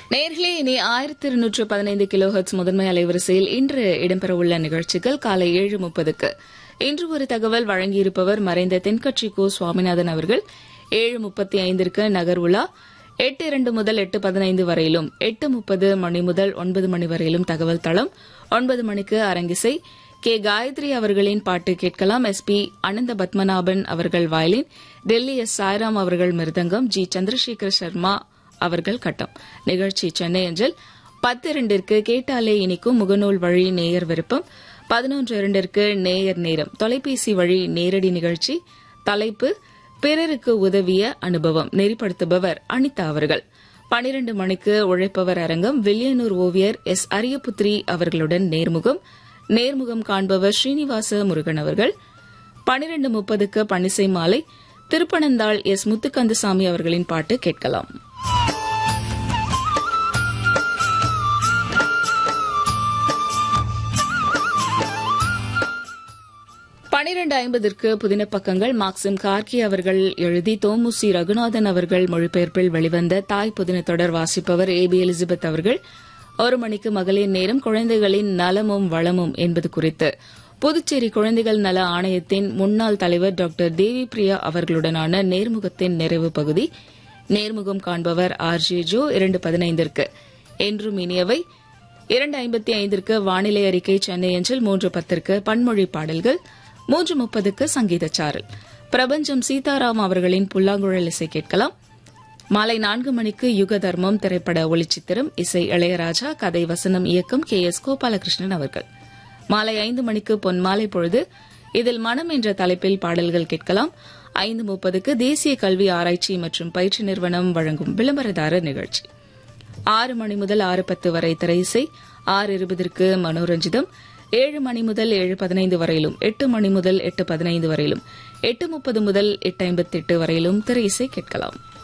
நேர்களே இனி ஆயிரத்தி இருநூற்று பதினைந்து கிலோ ஹெர்ட்ஸ் முதன்மை அலைவரிசையில் இன்று இடம்பெறவுள்ள நிகழ்ச்சிகள் காலை ஏழு முப்பதுக்கு இன்று ஒரு தகவல் வழங்கியிருப்பவர் மறைந்த தென்கட்சி கோ சுவாமிநாதன் அவர்கள் ஏழு முப்பத்தி ஐந்திற்கு நகர் உலா எட்டு இரண்டு முதல் எட்டு பதினைந்து வரையிலும் எட்டு முப்பது மணி முதல் ஒன்பது மணி வரையிலும் தகவல் தளம் ஒன்பது மணிக்கு அரங்கிசை கே காயத்ரி அவர்களின் பாட்டு கேட்கலாம் எஸ் பி அனந்த பத்மநாபன் அவர்கள் வயலின் டெல்லி எஸ் சாய்ராம் அவர்கள் மிருதங்கம் ஜி சந்திரசேகர் சர்மா அவர்கள் கட்டம் நிகழ்ச்சி சென்னை அஞ்சல் பத்து இரண்டிற்கு கேட்டாலே இனிக்கும் முகநூல் வழி நேயர் விருப்பம் பதினொன்று இரண்டிற்கு நேயர் நேரம் தொலைபேசி வழி நேரடி நிகழ்ச்சி தலைப்பு பிறருக்கு உதவிய அனுபவம் நெறிப்படுத்துபவர் அனிதா அவர்கள் பனிரண்டு மணிக்கு உழைப்பவர் அரங்கம் வில்லியனூர் ஓவியர் எஸ் அரியபுத்ரி அவர்களுடன் நேர்முகம் நேர்முகம் காண்பவர் ஸ்ரீனிவாச முருகன் அவர்கள் பனிரண்டு முப்பதுக்கு பனிசை மாலை திருப்பனந்தாள் எஸ் முத்துக்கந்தசாமி அவர்களின் பாட்டு கேட்கலாம் பனிரெண்டு ஐம்பதற்கு புதின பக்கங்கள் மார்க்சிம் கார்கி அவர்கள் எழுதி தோமுசி ரகுநாதன் அவர்கள் மொழிபெயர்ப்பில் வெளிவந்த தாய் புதின தொடர் வாசிப்பவர் ஏ பி எலிசபெத் அவர்கள் ஒரு மணிக்கு மகளிர் நேரம் குழந்தைகளின் நலமும் வளமும் என்பது குறித்து புதுச்சேரி குழந்தைகள் நல ஆணையத்தின் முன்னாள் தலைவர் டாக்டர் தேவி பிரியா அவர்களுடனான நேர்முகத்தின் நிறைவு பகுதி நேர்முகம் காண்பவர் ஆர் ஜே ஜோ இரண்டு பதினைந்திற்கு என்றும் இனியவை இரண்டு ஐம்பத்தி ஐந்திற்கு வானிலை அறிக்கை சென்னை அஞ்சல் மூன்று பத்திற்கு பன்மொழி பாடல்கள் மூன்று முப்பதுக்கு சங்கீத சாரல் பிரபஞ்சம் சீதாராம் அவர்களின் புல்லாங்குழல் இசை கேட்கலாம் மாலை நான்கு மணிக்கு யுக தர்மம் திரைப்பட ஒளிச்சித்திரம் இசை இளையராஜா கதை வசனம் இயக்கம் கே எஸ் கோபாலகிருஷ்ணன் அவர்கள் மாலை ஐந்து மணிக்கு பொன்மாலை பொழுது இதில் மனம் என்ற தலைப்பில் பாடல்கள் கேட்கலாம் ஐந்து முப்பதுக்கு தேசிய கல்வி ஆராய்ச்சி மற்றும் பயிற்சி நிறுவனம் வழங்கும் விளம்பரதாரர் நிகழ்ச்சி ஆறு மணி முதல் ஆறு பத்து வரை திரை இசை ஆறு இருபதற்கு மனோரஞ்சிதம் ஏழு மணி முதல் ஏழு பதினைந்து வரையிலும் எட்டு மணி முதல் எட்டு பதினைந்து வரையிலும் எட்டு முப்பது முதல் எட்டு ஐம்பத்தி எட்டு வரையிலும் திரை இசை கேட்கலாம்